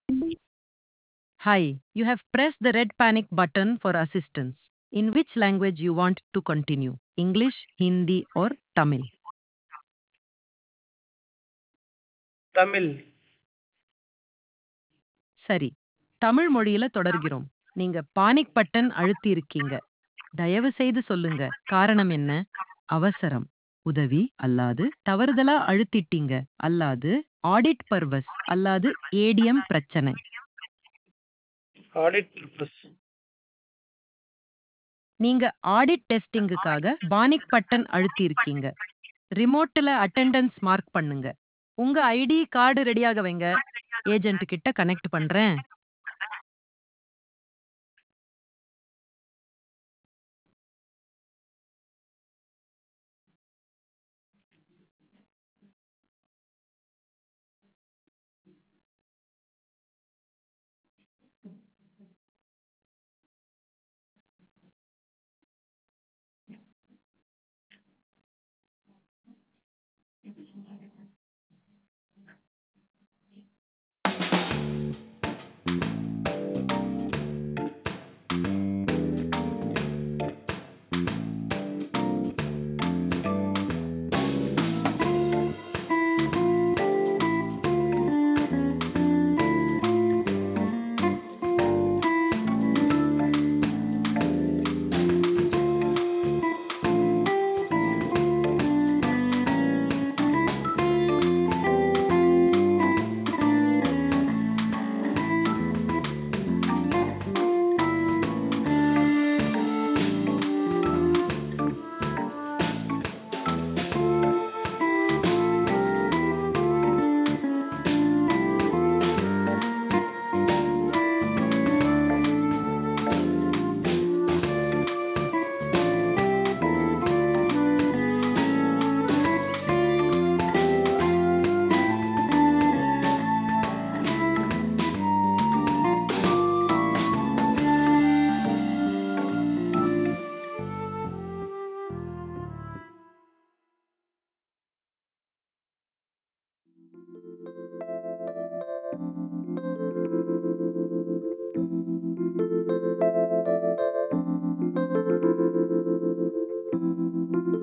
Hi, you have pressed the red panic button for assistance. In which language you want to continue? English, Hindi or Tamil? Tamil சரி தமிழ் மொழியில தொடர்கிறோம் நீங்க panic button அழுத்தி இருக்கீங்க தயவு செய்து சொல்லுங்க காரணம் என்ன அவசரம் உதவி அல்லாது தவறுதலா அழுத்திட்டீங்க அல்லாது ஆடிட் பர்வஸ் அல்லாது ஏடிஎம் பிரச்சனை ஆடிட் பர்பஸ் நீங்க ஆடிட் டெஸ்டிங்குக்காக பானிக் பட்டன் அழுத்தி இருக்கீங்க ரிமோட்ல அட்டெண்டன்ஸ் மார்க் பண்ணுங்க உங்க ஐடி கார்டு ரெடியாக வைங்க ஏஜென்ட் கிட்ட கனெக்ட் பண்றேன்